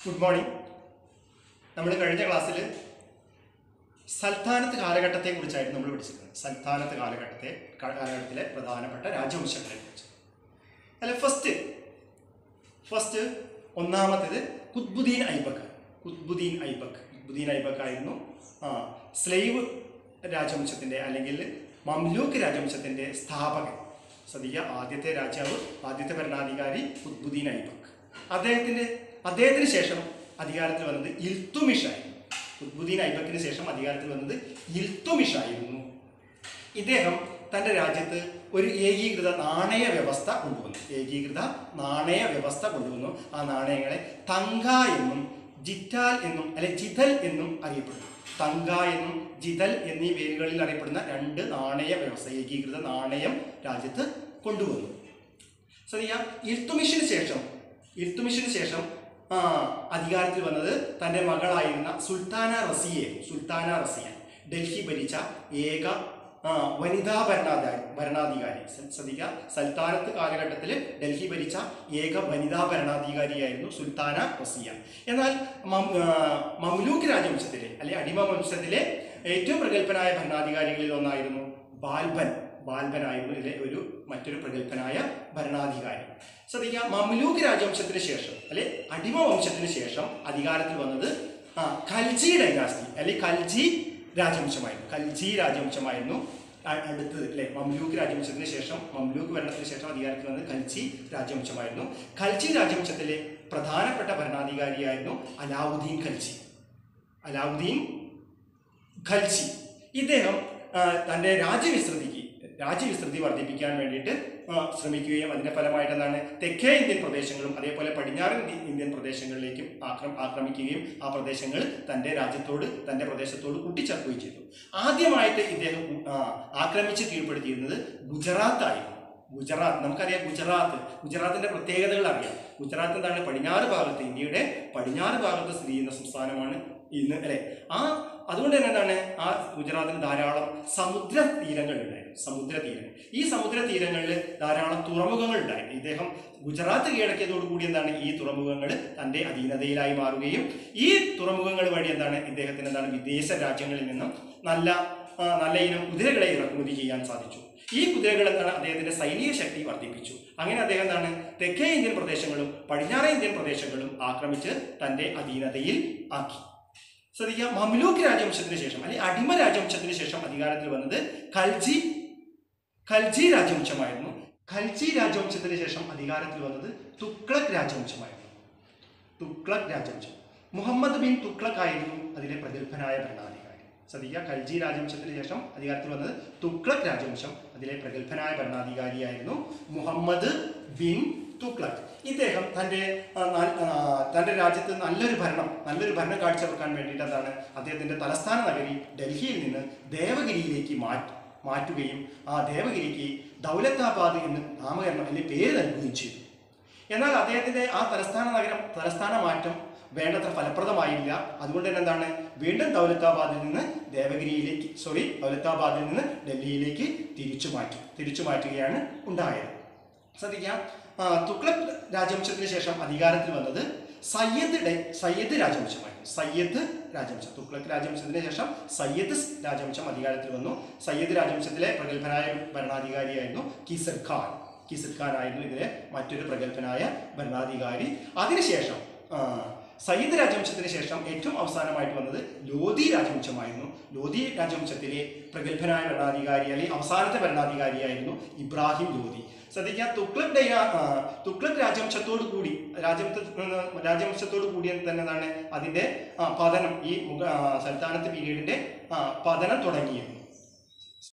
good morning നമ്മൾ കഴിഞ്ഞ ക്ലാസ്സിൽ സൽത്താനത്ത് കാലഘട്ടത്തെ കുറിച്ചായിരുന്നു നമ്മൾ പഠിച്ചിരുന്നത് സൽത്താനത്ത് കാലഘട്ടത്തെ കാലഘട്ടത്തിലെ പ്രധാനപ്പെട്ട രാജവംശങ്ങളെ കുറിച്ച് അല്ല ഫസ്റ്റ് ഫസ്റ്റ് ഒന്നാമത്തേത് കുത്ബുദ്ദീൻ ഐബക്ക് കുത്ബുദ്ദീൻ ഐബക്ക് കുത്ബുദ്ദീൻ ഐബക്ക് ആയിരുന്നു ആ സ്ലൈവ് രാജവംശത്തിൻ്റെ അല്ലെങ്കിൽ മംലൂക്ക് രാജവംശത്തിൻ്റെ സ്ഥാപകൻ സദിയ ആദ്യത്തെ രാജാവ് ആദ്യത്തെ ഭരണാധികാരി കുത്ബുദ്ദീൻ ഐബക്ക് അദ്ദേഹത്തിൻ്റെ അദ്ദേഹത്തിന് ശേഷം അധികാരത്തിൽ വന്നത് ഇൽത്തുമിഷ് ആയിരുന്നു കുത്ബുദ്ദീൻ ഐബക്കിന് ശേഷം അധികാരത്തിൽ വന്നത് ഇൽത്തുമിഷ് ആയിരുന്നു ഇദ്ദേഹം തൻ്റെ രാജ്യത്ത് ഒരു ഏകീകൃത നാണയ വ്യവസ്ഥ കൊണ്ടുവന്നു ഏകീകൃത നാണയ വ്യവസ്ഥ കൊണ്ടുവന്നു ആ നാണയങ്ങളെ തങ്ക എന്നും ജിറ്റാൽ എന്നും അല്ലെ ജിതൽ എന്നും അറിയപ്പെടുന്നു തങ്ക എന്നും ജിതൽ എന്നീ പേരുകളിൽ അറിയപ്പെടുന്ന രണ്ട് നാണയ വ്യവസ്ഥ ഏകീകൃത നാണയം രാജ്യത്ത് കൊണ്ടുവന്നു ശ്രദ്ധിക്കാം ഇൽത്തുമിഷിന് ശേഷം ഇൽത്തുമിഷിന് ശേഷം ആ, അധികാരത്തിൽ വന്നത് തൻ്റെ മകളായിരുന്ന സുൽത്താന റസിയെ സുൽത്താന റസിയ ഡൽഹി ഭരിച്ച ഏക ആ, വനിതാ ഭരണാധികാരി ഭരണാധികാരി ശ്ര- ശ്രദ്ധിക്കുക സൽത്താനത്ത് കാലഘട്ടത്തിൽ ഡൽഹി ഭരിച്ച ഏക വനിതാ ഭരണാധികാരിയായിരുന്നു സുൽത്താന റസിയ എന്നാൽ മം- ആ, മംലൂക്ക് രാജവംശത്തിലെ അല്ലെ അടിമ വംശത്തിലെ ഏറ്റവും പ്രഗത്ഭനായ ഭരണാധികാരികളിൽ ഒന്നായിരുന്നു ബാൽബൻ ബാൽബനായിരുന്നു ഇതിലെ ഒരു മറ്റൊരു പ്രഗത്ഭനായ ഭരണാധികാരി ശ്രദ്ധിക്കുക മംലൂക്ക് രാജവംശത്തിന് ശേഷം അല്ലെ അടിമ വംശത്തിന് ശേഷം അധികാരത്തിൽ വന്നത് ആ ഖൽജി ഡൈനാസ്റ്റി അല്ലെ ഖൽജി രാജവംശമായിരുന്നു ഖൽജി രാജവംശമായിരുന്നു അ- അടുത്തത് അല്ലെ മംലൂക്ക് രാജവംശത്തിന് ശേഷം മംലൂക്ക് ഭരണത്തിന് ശേഷം അധികാരത്തിൽ വന്നത് ഖൽജി രാജവംശമായിരുന്നു ഖൽജി രാജവംശത്തിലെ പ്രധാനപ്പെട്ട ഭരണാധികാരിയായിരുന്നു അലാവുദ്ദീൻ ഖൽജി അലാവുദ്ദീൻ ഖൽജി ഇദ്ദേഹം ആ, തൻ്റെ രാജ്യവിസ്തൃതിക്ക് രാജ്യവിസ്തൃതി വർദ്ധിപ്പിക്കാൻ വേണ്ടിയിട്ട് ആ, ശ്രമിക്കുകയും അതിന്റെ ഫലമായിട്ട് എന്താണ് തെക്കേ ഇന്ത്യൻ പ്രദേശങ്ങളും അതേപോലെ പടിഞ്ഞാറൻ ഇന്ത്യ- ഇന്ത്യൻ പ്രദേശങ്ങളിലേക്കും ആക്രം ആക്രമിക്കുകയും ആ പ്രദേശങ്ങൾ തൻ്റെ രാജ്യത്തോട് തൻ്റെ പ്രദേശത്തോട് കൂട്ടിച്ചേർക്കുകയും ചെയ്തു ആദ്യമായിട്ട് ഇദ്ദേഹം ആ, ആക്രമിച്ച് കീഴ്പ്പെടുത്തിയിരുന്നത് ഗുജറാത്ത് ആയിരുന്നു ഗുജറാത്ത് നമുക്കറിയാം ഗുജറാത്ത് ഗുജറാത്തിന്റെ പ്രത്യേകതകൾ അറിയാം ഗുജറാത്ത് എന്താണ് പടിഞ്ഞാറ് ഭാഗത്ത് ഇന്ത്യയുടെ പടിഞ്ഞാറ് ഭാഗത്ത് സ്ഥിതി ചെയ്യുന്ന സംസ്ഥാനമാണ് ഇന്ന് അല്ലെ ആ അതുകൊണ്ട് തന്നെ എന്താണ് ആ ഗുജറാത്തിന് ധാരാളം സമുദ്ര തീരങ്ങൾ ഉണ്ടായിരുന്നു സമുദ്ര തീരങ്ങൾ ഈ സമുദ്ര തീരങ്ങളിൽ ധാരാളം തുറമുഖങ്ങൾ ഉണ്ടായിരുന്നു ഇദ്ദേഹം ഗുജറാത്ത് കീഴടക്കിയതോടുകൂടി എന്താണ് ഈ തുറമുഖങ്ങൾ തന്റെ അധീനതയിലായി മാറുകയും ഈ തുറമുഖങ്ങൾ വഴി എന്താണ് ഇദ്ദേഹത്തിന് എന്താണ് വിദേശ രാജ്യങ്ങളിൽ നിന്നും നല്ല ആ, നല്ല ഇനം കുതിരകളെ ഇറക്കുമതി ചെയ്യാൻ സാധിച്ചു ഈ കുതിരകൾ എന്താണ് അദ്ദേഹത്തിന്റെ സൈനിക ശക്തി വർദ്ധിപ്പിച്ചു അങ്ങനെ അദ്ദേഹം എന്താണ് തെക്കേ ഇന്ത്യൻ പ്രദേശങ്ങളും പടിഞ്ഞാറേ ഇന്ത്യൻ പ്രദേശങ്ങളും ആക്രമിച്ച് തന്റെ അധീനതയിൽ ആക്കി ശ്രദ്ധിക്കുക മംലൂക്ക് രാജവംശത്തിന് ശേഷം അല്ലെങ്കിൽ അടിമ രാജവംശത്തിന് ശേഷം അധികാരത്തിൽ വന്നത് ഖൽജി ഖൽജി രാജവംശമായിരുന്നു ഖൽജി രാജവംശത്തിന് ശേഷം അധികാരത്തിൽ വന്നത് തുക്ലക് രാജവംശമായിരുന്നു തുക്ലക് രാജവംശം മുഹമ്മദ് ബിൻ തുക്ലക് ആയിരുന്നു അതിലെ പ്രഗത്ഭനായ ഭരണാധികാരി ശ്രദ്ധിക്കുക ഖൽജി രാജവംശത്തിന് ശേഷം അധികാരത്തിൽ വന്നത് തുക്ലക് രാജവംശം അതിലെ പ്രഗത്ഭനായ ഭരണാധികാരിയായിരുന്നു മുഹമ്മദ് ബിൻ തുക്ലക് ഇദ്ദേഹം തൻ്റെ ആ, ന- ആ, തൻ്റെ രാജ്യത്ത് നല്ലൊരു ഭരണം നല്ലൊരു ഭരണം കാഴ്ചവെക്കാൻ വേണ്ടിയിട്ട് എന്താണ് അദ്ദേഹത്തിൻ്റെ തലസ്ഥാന നഗരി ഡൽഹിയിൽ നിന്ന് ദേവഗിരിയിലേക്ക് മാറ്റി മാറ്റുകയും ആ ദേവഗിരിക്ക് ദൗലത്താബാദ് എന്ന് നാമകരണം അല്ലെങ്കിൽ പേര് നൽകുകയും ചെയ്തു എന്നാൽ അദ്ദേഹത്തിന്റെ ആ തലസ്ഥാന നഗരം തലസ്ഥാന മാറ്റം വേണ്ടത്ര ഫലപ്രദമായില്ല അതുകൊണ്ട് തന്നെ എന്താണ് വീണ്ടും ദൗലത്താബാദിൽ നിന്ന് ദേവഗിരിയിലേക്ക് സോറി ദൗലത്താബാദിൽ നിന്ന് ഡൽഹിയിലേക്ക് തിരിച്ചു മാറ്റി തിരിച്ചു മാറ്റുകയാണ് ഉണ്ടായത് ശ്രദ്ധിക്കാം ആ, തുഗ്ലക് രാജവംശത്തിന് ശേഷം അധികാരത്തിൽ വന്നത് സയ്യദ് ഡെ- സയ്യദ് രാജവംശമായിരുന്നു സയ്യദ് രാജവംശം തുഗ്ലക് രാജവംശത്തിന് ശേഷം സയ്യദ് രാജവംശം അധികാരത്തിൽ വന്നു സയ്യദ് രാജവംശത്തിലെ പ്രഗത്ഭനായ ഭരണാധികാരിയായിരുന്നു കിസർ ഖാൻ കിസർ ഖാൻ ആയിരുന്നു ഇതിലെ മറ്റൊരു പ്രഗത്ഭനായ ഭരണാധികാരി അതിനുശേഷം ആ, സയ്യിദ് രാജവംശത്തിന് ശേഷം ഏറ്റവും അവസാനമായിട്ട് വന്നത് ലോധി രാജവംശമായിരുന്നു ലോധി രാജവംശത്തിലെ പ്രഗത്ഭനായ ഭരണാധികാരി അല്ലെങ്കിൽ അവസാനത്തെ ഭരണാധികാരിയായിരുന്നു ഇബ്രാഹിം ലോധി ശ്രദ്ധിക്കുക തുക്ലക് ഡയ ആ, തുക്ലക് രാജവംശത്തോടു കൂടി രാജവംശ രാജവംശത്തോടു കൂടി തന്നെ എന്താണ് അതിന്റെ ആ, പതനം ഈ മുഗ ആ, സൽത്താനത്ത് പീരീഡിന്റെ ആ, പതനം തുടങ്ങിയിരുന്നു